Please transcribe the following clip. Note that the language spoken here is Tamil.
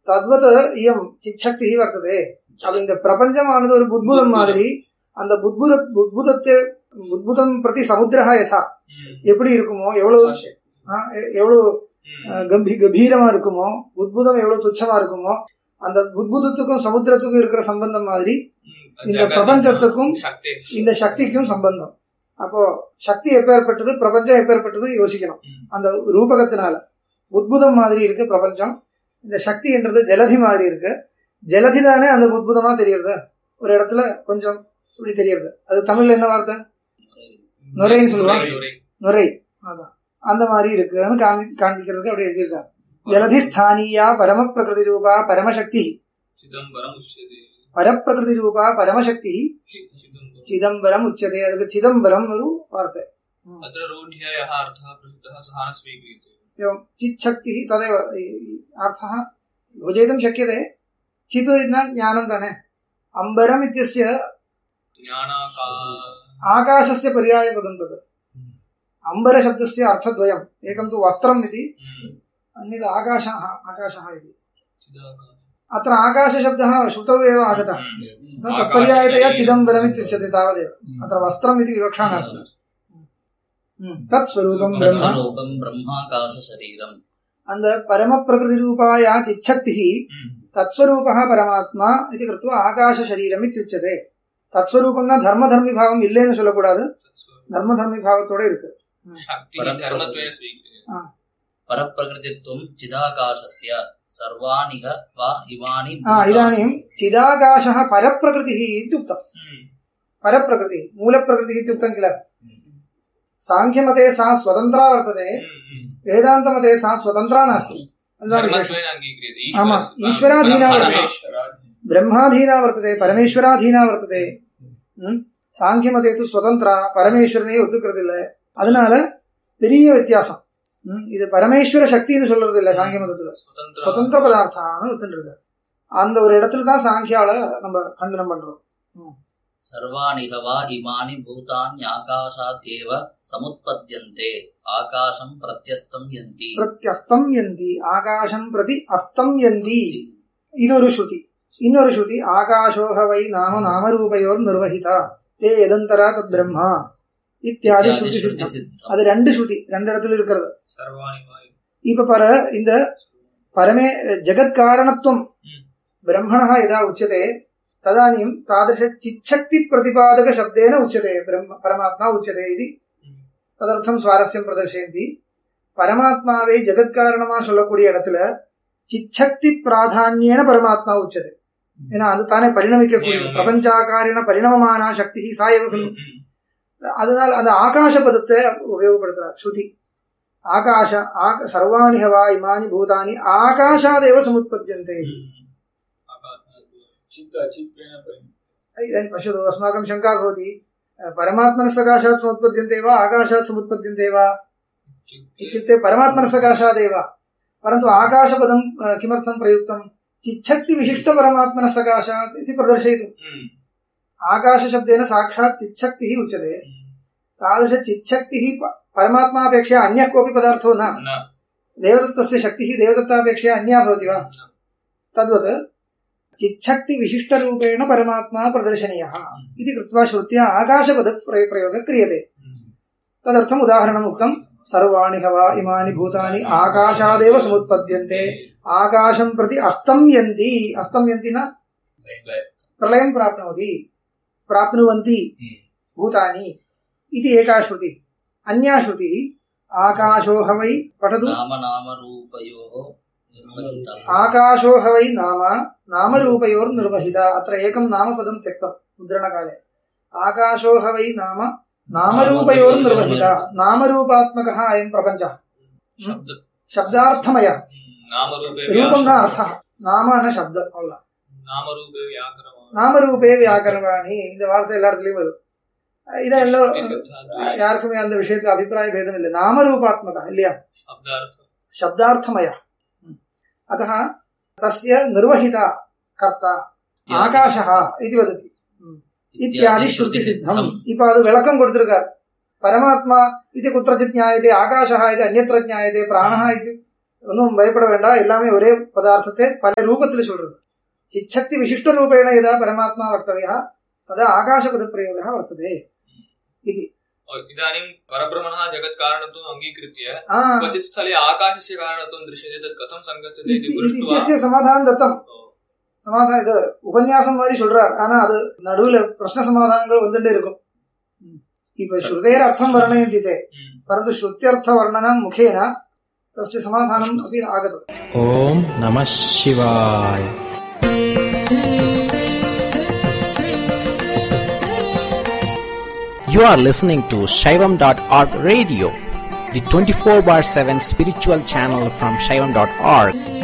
தத்வத் இயம் சிச்சக்தி வர்த்ததே அப்ப இந்த பிரபஞ்சமானது ஒரு புத்புதம் மாதிரி அந்த புத்புத புத்புதத்தை புத்புதம் பிரதி சமுத்திரா யதா எப்படி இருக்குமோ எவ்வளவு ஆ, எ- எவ்வளவு அஹ், கம்பீ கம்பீரமா இருக்குமோ புத்புதம் எவ்வளவு துச்சமா இருக்குமோ அந்த புத்புதத்துக்கும் சமுத்திரத்துக்கும் இருக்கிற சம்பந்தம் மாதிரி இந்த பிரபஞ்சத்துக்கும் சக்தி இந்த சக்திக்கும் சம்பந்தம் அப்போ சக்தி எப்பேற்பட்டது பிரபஞ்சம் எப்பேற்பட்டது யோசிக்கணும் ம். அந்த ரூபகத்தினால புத்புதம் மாதிரி இருக்கு பிரபஞ்சம் இந்த சக்தி என்றது ஜலதி மாதிரி இருக்கு ஜலதி தானே அந்த புத்புதமா தெரியறது ஒரு இடத்துல கொஞ்சம் இப்படி தெரியறது அது தமிழ்ல என்ன வார்த்தை நுரைன்னு சொல்லுவாங்க நுரை. நுரை அதான் அந்த மாதிரி இருக்குன்னு காமி காண்பிக்கிறதுக்கு அப்படி எழுதியிருக்காங்க ஜலதி ஸ்தானியா பரம பிரகிருதி ரூபா பரமசக்தி சிதம்பரம் உச்சதே பரப்பிரகிருதி ரூபா பரமசக்தி சிதம்பரம் சிதம்பரம் உச்சதே அதுக்கு சிதம்பரம் ஒரு வார்த்தை अत्र रूढ्यः अर्थः प्रसिद्धः सः न स्वीक्रियते एवं चिच्छक्तिः तदेव अर्थः योजयितुं शक्यते चित् न ज्ञानं ताने अम्बरम् इत्यस्य ज्ञानाका आकाशस्य पर्यायपदं तत् अम्बरशब्दस्य अर्थद्वयम् एकं तु वस्त्रम् इति हम्म, अन्यत् आकाशः आकाशः इति चिदाकाश अत्र आकाशशब्दः श्रुतौ एव आगतः हम्म, तत् तत्पर्यायतया चिदम्बरम् इत्युच्यते तावदेव अत्र वस्त्रम् इति विवक्षा नास्ति हम्म, तत् स्वरूपं ब्रह्म तत्स्वरूपं ब्रह्माकाशशरीरम् अन्द परमप्रकृतिरूपाया चिच्छक्तिः हम्म, ತತ್ಸ್ವರೂಪಃ ಪರಮಾತ್ಮ ಇದು ಕೃತ್ವ ಆಕಾಶ ಶರೀರಂ ಇತ್ಯುಚ್ಯತೆ தத்ஸ்வரூபம்னா தர்ம தர்மி பாவம் இல்லைன்னு சொல்லக்கூடாது तत्स्वरूपं। தர்ம தர்மி பாவத்தோட இருக்கு शक्तिः परं- धर्मत्वेन स्वीक्रियते परप्रकृतित्वं चिदाकाशस्य सर्वानिह वा इमानि ಆ, ಇದಾनीಂ ಚಿದಾಕಾಶಃ ಪರಪ್ರಕೃತಿः ಇತ್ಯುಕ್ತಂ हम्म, ಪರಪ್ರಕೃತಿ ಮೂಲಪ್ರಕೃತಿः ಇತ್ಯುಕ್ತಂ किल ಸಾಂಖ್ಯಮತೆ ಸಾ ಸ್ವತಂತ್ರ ವರ್ತತೆ हम्म, हम्म। ವೇದಾಂತಮತೆ ಸಾ ಸ್ವತಂತ್ರ ನಾಸ್ತಿ ಅಲ್ವಾ ವಿಶೇಷ? धर्मत्वेन अङ्गीक्रियते आमा, ईश्वरस्य- ईश्वराधीना वर्तते। परमेश्वराधीना। ಬ್ರಹ್ಮಾಧೀನ ವರ್ತತೆ ಪರಮೇಶ್ವರಾಧೀನ ವರ್ತತೆ ம்? சாங்கியமதே து சுதந்திரா பரமேஸ்வரனே ஒத்துக்கிறது இல்ல அதனால பெரிய வித்தியாசம் ம்? இது பரமேஸ்வர சக்தின்னு சொல்றது இல்ல சாங்கிய மதத்துல स्वतन्त्र சுதந்திர பதார்த்தான்னு ஒத்துட்டு இருக்காரு அந்த ஒரு இடத்துல தான் சாங்கியால நம்ம கண்டனம் பண்றோம் सर्वानिह वा इमानि भूतान्याकाशादेव समुत्पद्यन्ते आकाशं प्रत्यस्तं यन्ति பிரத்யஸ்தம் யந்தி ஆகாசம் பிரதி அஸ்தம் யந்தி இது ஒரு ஸ்ருதி இன்னொரு ஸ்ருதி ஆகாஷோஹ வை நாம நாமரூபயோர் நிர்வகிதா தே எதந்தரா தத் பிரம்மா இத்தியாதி इत्यादि ஸ்ருதி சித்தம் श्रुतिसिद्धम् அது ரெண்டு ஸ்ருதி ரெண்டு இடத்துல இருக்கிறது सर्वाणि वा இப்ப பர இந்த பரமே ஜெகத்காரணத்துவம் ம். ब्रह्मणः यदा उच्यते तदानीं तादृश चिच्छक्ति प्रतिपादक शब्देन उच्यते ब्रह्म परमात्मा उच्यते इति ம். ததர்த்தம் சுவாரஸ்யம் பிரதர்ஷயந்தி பரமாத்மாவை ஜெகத்காரணமா சொல்லக்கூடிய இடத்துல சிச்சக்தி பிராதான்யேன பரமாத்மா உச்சது ஏன்னா அது தானே பரிணமிக்கக்கூடிய ம். பிரபஞ்சாகாரின பரிணமமான சக்தி சாயவ खलु हम्म, அதனால அந்த ஆகாச பதத்தை உபயோகப்படுத்துறார் ஸ்ருதி ஆகாஷ ஆக சர்வாணி ஹவா இமானி பூதானி ஆகாஷாதேவ சமுத்பத்தியन्ते हम्म। आकाश- चित्त चित्तेन परिणतं। इदानीं पश्यतु अस्माकं शङ्का भवति परमात्मनः सकाशात् समुत्पद्यन्ते वा आकाशात् समुत्पद्यन्ते वा इत्युक्ते परमात्मनः सकाशादेव परन्तु आकाशपदं अ, किमर्थं प्रयुक्तं चिच्छक्तिविशिष्टपरमात्मनः सकाशात् इति प्रदर्शयितुम् हम्म, आकाशशब्देन साक्षात् चिच्छक्तिः उच्यते हम्म। तादृशचिच्छक्तिः प- परमात्मापेक्षया अन्यः कोऽपि पदार्थो न न देवदत्तस्य शक्तिः देवदत्तापेक्षया अन्या भवति वा तद्वत् चिच्छक्तिविशिष्टरूपेण परमात्मा प्रदर्शनीयः इति कृत्वा श्रुत्या आकाशपदप्रयोगः क्रियते तदर्थम् उदाहरणम् उक्तं सर्वाणि ह वा इमानि भूतानि आकाशादेव समुत्पद्यन्ते आकाशं प्रति अस्तं यन्ति अस्तं यन्ति न प्रलयं प्राप्नोति प्राप्नुवन्ति भूतानि इति एका श्रुतिः अन्या श्रुतिः आकाशो ह वै पठतु नामनामरूपयोः निर्वहितः आकाशो ह वै नाम नामरूपयोर्निर्वहिता अत्र एकं नामपदं त्यक्तं मुद्रणकाले आकाशो ह वै नाम नामरूपयोर्निर्वहिता नामरूपात्मकः अयं प्रपञ्चः शब्द शब्दार्थमय नामरूपे रूपं न व्यास- अर्थः नाम न शब्द அவ்வளவுதான் நாமரூபே வியாக்கரவாணி நாமரூபே வியாக்கரவாணி இந்த வார்த்தை எல்லா இடத்துலயும் வரும் இதை எல்லாம் யாருக்குமே அந்த விஷயத்துல அபிப்பிராய பேதம் இல்லை நாமரூபாத்மக இல்லையா शब्दार्थ शब्दार्थमय अतः तस्य निर्वहिता कर्ता ஆகாஷः இது வததி இத்தியாதி ஸ்ருதி சித்தம் இப்ப அது விளக்கம் கொடுத்திருக்கார் பரமாத்மா இது குத்திரச்சித் ஞாயதே ஆகாஷः இது அந்யத்திர ஞாயதே பிராணः இது ஒன்றும் பயப்பட வேண்டாம் எல்லாமே ஒரே பதார்த்தத்தை பல ரூபத்தில் சொல்றது சிச்சக்தி விசிஷ்ட ரூபேண எதா பரமாத்மா வக்தவியா ததா ஆகாசபத பிரயோகः वर्तते इति इदानीं परब्रह्मणः जगत्कारणत्वम् अङ्गीकृत्य आ, क्वचित् स्थले आकाशस्य कारणत्वं दृश्यते तत् कथं सङ्गच्छति इति इति- इति- पृष्ट्वा इत्यस्य சமாதானம் தத்தம் ओ, சமாதானம் இது உபன்யாசம் மாதிரி சொல்றார் ஆனா அது நடுவுல பிரश्ன சமாதானங்கள் வந்துட்டே இருக்கும் இப்ப ஸ்ருதேர் அர்த்தம் வர்ணயந்தி தே ம், परन्तु श्रुत्यर्थवर्णनं मुखेन तस्य समाधानम् अपि आगतम् ॐ नमः शिवाय You are listening to Shaivam.org radio, the 24 bar 7 spiritual channel from Shaivam.org.